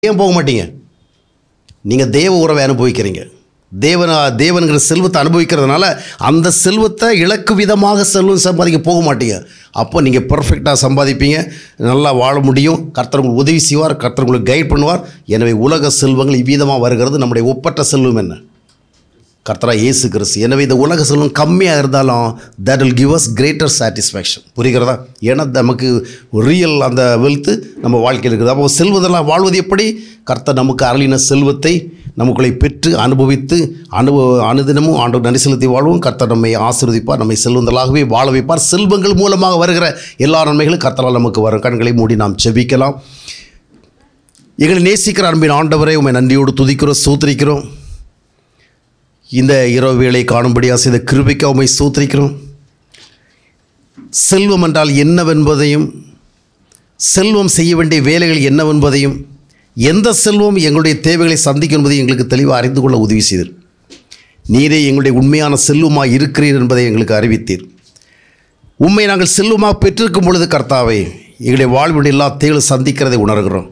ஏன் போக மாட்டீங்க நீங்கள் தேவ உறவை அனுபவிக்கிறீங்க தேவன தேவனுங்கிற செல்வத்தை அனுபவிக்கிறதுனால அந்த செல்வத்தை இலக்கு விதமாக செல்வம் சம்பாதிக்க போக மாட்டீங்க அப்போ நீங்கள் பர்ஃபெக்டாக சம்பாதிப்பீங்க நல்லா வாழ முடியும் கர்த்தர் உங்களுக்கு உதவி செய்வார் கர்த்தர் உங்களுக்கு கைட் பண்ணுவார் எனவே உலக செல்வங்கள் இவ்விதமாக வருகிறது நம்முடைய ஒப்பற்ற செல்வம் என்ன கர்த்தரா இயேசு கிறிஸ்து எனவே இந்த உலக செல்வம் கம்மியாக இருந்தாலும் that will give us greater satisfaction புரிகிறதா ஏன்னா நமக்கு ரியல் அந்த வெல்த்து நம்ம வாழ்க்கையில் இருக்குது அப்போ செல்வதெல்லாம் வாழ்வது எப்படி கர்த்தர் நமக்கு அருளின செல்வத்தை நமக்குள்ளே பெற்று அனுபவித்து அனுபவ அனுதினமும் ஆண்டு நன்றி செலுத்தி வாழ்வோம் கர்த்தர் நம்மை ஆசீர்வதிப்பார் நம்மை செல்வந்தலாகவே வாழ வைப்பார் செல்வங்கள் மூலமாக வருகிற எல்லா நன்மைகளும் கர்த்தரால் நமக்கு வரும் கண்களை மூடி நாம் செபிக்கலாம் எங்களை நேசிக்கிற அன்பின் ஆண்டவரை உண்மை நன்றியோடு துதிக்கிறோம் சூத்திரிக்கிறோம் இந்த இரவு வேளை காணும்படியாக செய்த கிருபைக்கு உமை சூத்திரிக்கிறோம் செல்வம் என்றால் என்னவென்பதையும் செல்வம் செய்ய வேண்டிய வேலைகள் என்னவென்பதையும் எந்த செல்வம் எங்களுடைய தேவைகளை சந்திக்கும் என்பதை எங்களுக்கு தெளிவாக அறிந்து கொள்ள உதவி செய்தீர் நீரே எங்களுடைய உண்மையான செல்வமாக இருக்கிறீர் என்பதை எங்களுக்கு அறிவித்தீர் உண்மை நாங்கள் செல்வமாக பெற்றிருக்கும் பொழுது கர்த்தாவே எங்களுடைய வாழ்வுடைய எல்லா தேவைகளும் சந்திக்கிறதை உணர்கிறோம்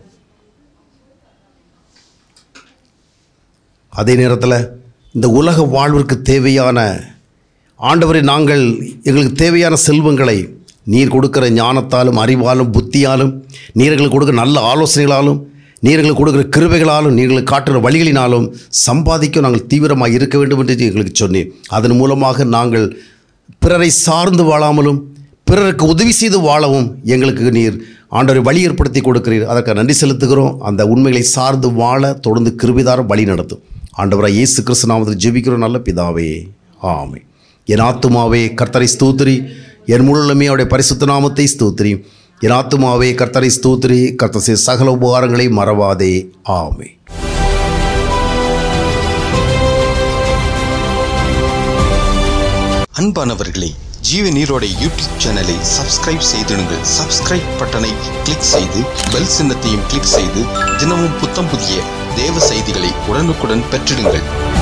அதே நேரத்தில் இந்த உலக வாழ்விற்கு தேவையான ஆண்டவரை நாங்கள் எங்களுக்கு தேவையான செல்வங்களை நீர் கொடுக்கிற ஞானத்தாலும் அறிவாலும் புத்தியாலும் நீர் எங்களுக்கு கொடுக்கிற நல்ல ஆலோசனைகளாலும் நீர் எங்களுக்கு கொடுக்கிற கிருபைகளாலும் நீங்களுக்கு காட்டுகிற வழிகளினாலும் சம்பாதிக்க நாங்கள் தீவிரமாக இருக்க வேண்டும் என்று எங்களுக்கு சொன்னீர் அதன் மூலமாக நாங்கள் பிறரை சார்ந்து வாழாமலும் பிறருக்கு உதவி செய்து வாழவும் எங்களுக்கு நீர் ஆண்டவரை வழி ஏற்படுத்தி கொடுக்கிறீர் அதற்கு நன்றி செலுத்துகிறோம் அந்த உண்மைகளை சார்ந்து வாழ தொடர்ந்து கிருபிதாரம் வழி நடத்தும் ஆண்டவராக இயேசு கிறிஸ்து நாமத்தில் ஜெபிக்கிறோம் நல்ல பிதாவே ஆமை என் ஆத்துமாவே கர்த்தரை ஸ்தூத்திரி என் முழுமே அவருடைய பரிசுத்த நாமத்தை ஸ்தூத்திரி என் ஆத்துமாவே கர்த்தரை ஸ்தூத்திரி கர்த்தர் செய்த சகல உபகாரங்களை மறவாதே ஆமை அன்பானவர்களே ஜீவ நீரோட யூடியூப் சேனலை சப்ஸ்கிரைப் செய்திடுங்கள் சப்ஸ்கிரைப் பட்டனை கிளிக் செய்து பெல் சின்னத்தையும் கிளிக் செய்து தினமும் புத்தம் புதிய தேவ செய்திகளை உடனுக்குடன் பெற்றிடுங்கள்